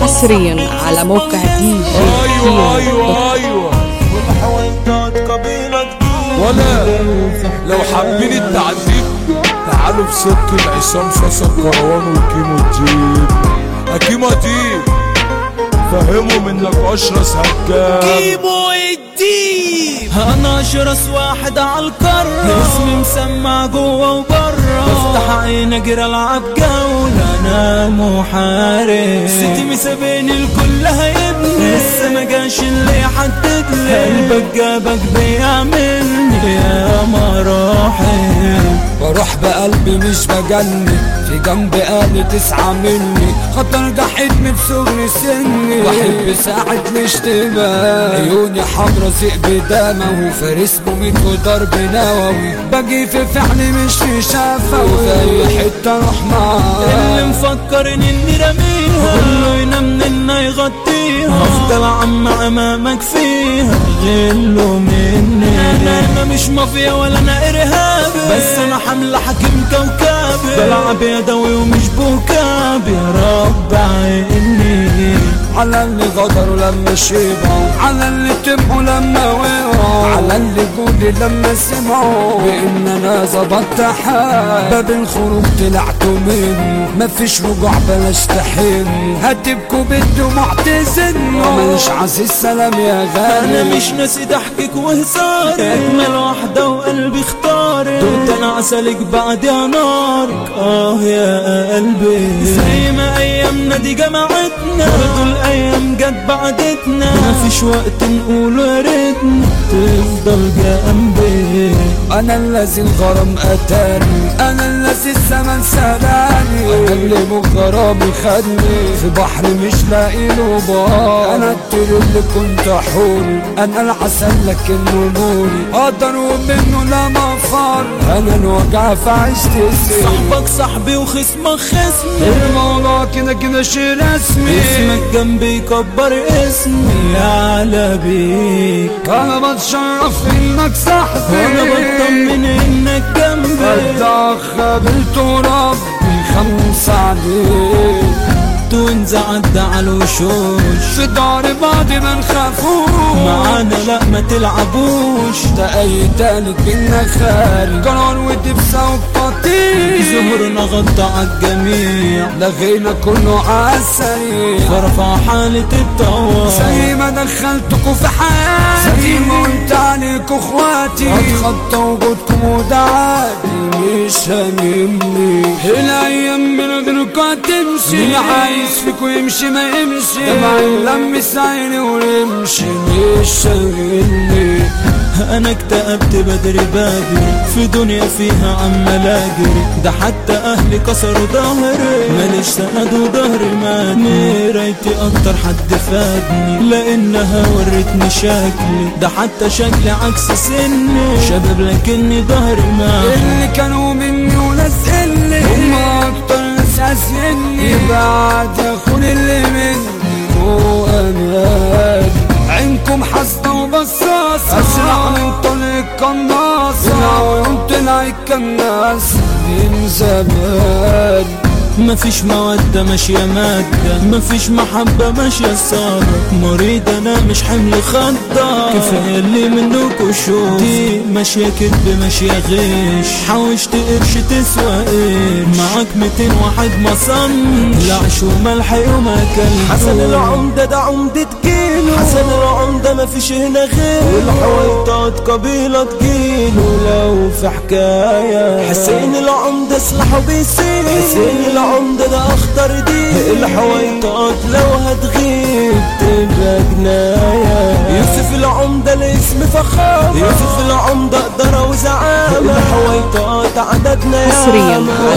حصريا على موقع دي جي ايوه كيمو ايوه ايوه ولا لو حابين التعذيب تعالوا في سكة عصام صاصا الكروان والكيمو الجيب اكيمو ديب فهمهم انك اشرس هجام كيمو الديب انا اشرس واحد على القارة اسمي مسمع جوه وبره بفتح عيني اجري العب جولة انا محارب ستي مسابيني الكل هيبني لسه ما جاش اللي يحدد لي قلبك جابك بيعملني يا مراحل بروح بقلبي مش بجني في جنبي قالي تسعة مني خطر جحيد من صغر سني بحب ساعة الاشتباه عيوني حمرا ذئب دموي فارس مميت وضرب نووي باجي في فعلي مش في شفوي وفي اي حتة اروح اللي معاه مفكر اني رميها كله ينام انه يغطيها افضل عم امامك فيها غلوا مني انا انا مش مافيا ولا انا ارهابي بس انا حملة حكيم كوكبي بلعب يدوي ومش بوكابي يا رب عيني على اللي غدروا لما شبعوا على اللي تبعوا لما وقعوا على اللي قولي لما سمعوا بان انا ظبطت حال باب الخروج طلعتوا منه مفيش رجوع بلاش تحن هتبكوا بالدموع تزنوا ماليش عزيز سلام يا غالي انا مش ناسي ضحكك وهزارك اجمل واحدة وقلبي اختارك دوت انا عسلك بعد يا نارك اه يا قلبي زي ما ايامنا دي جمعتنا برضو الايام جت بعدتنا مفيش وقت نقول يا ريتنا تفضل جنبي انا الذي الغرام اتاني انا الذي الزمن سراني انا اللي مغرامي خدني في بحر مش لاقي له بار انا الطير اللي كنت حوري انا العسل لكنه نوري اقدر ومنه لا مفر انا الوجع فعشت سنين صاحبك صاحبي وخصمك خصمي الموضوع كده كده شي رسمي اسمك جنبي يكبر اسمي على بيك انا بتشرف انك صاحبي وانا بطمن انك جنبي اتدخل ربي خمس عليك توينز عدى على الوشوش في دار بعض ما نخافوش معانا لا ما تلعبوش ده اي تالت بينا خارج قرار ودبسة وبطيء ظهورنا غطى عالجميع لغينا كله عالسريع فرفع حالة الطوارئ زي ما دخلتكوا في حياتي زي ما قلت عليكوا اخواتي اتخطى وجودكم ودعاتي مش هاممني الايام من غيركوا هتمشي اللي عايز فيكوا يمشي ما يمشي دمعي لمس عيني ونمشي مش شاغلني انا اكتئبت بدري بدري في دنيا فيها عمال اجري ده حتى اهلي كسروا ظهري ماليش سند وظهري ماتني رايتي اكتر حد فادني لانها ورتني شكلي ده حتى شكلي عكس سني شباب لكني ظهري مات اللي كانوا مني وناس اللي هم اكتر ناس عايزيني بعد ياخد اللي مني هو امان عينكم حاسدة وبصاصة اسرع من طلق قناصة العيون طلعت كالناس من زمان مفيش مودة ماشية مادة مفيش محبة ماشية صادة مريض انا مش حمل خضة كفاية اللي منكوا شوف دي ماشية كدب ماشية غش حوشت قرش تسوى قرش معاك ميتين واحد مصن العش وملح يوم اكل حسن العمدة ده عمدة كيلو حسن العمدة مفيش هنا غيره والحويطات قبيلة تجيله لو في حكاية حسين العمدة سلاحه بيسيل حسين العمدة ده اخطر دي الحويطات لو هتغيب تبقى جناية يوسف العمدة الاسم فخامة يوسف العمدة قدرة وزعامة الحويطات عددنا حصرياً ياما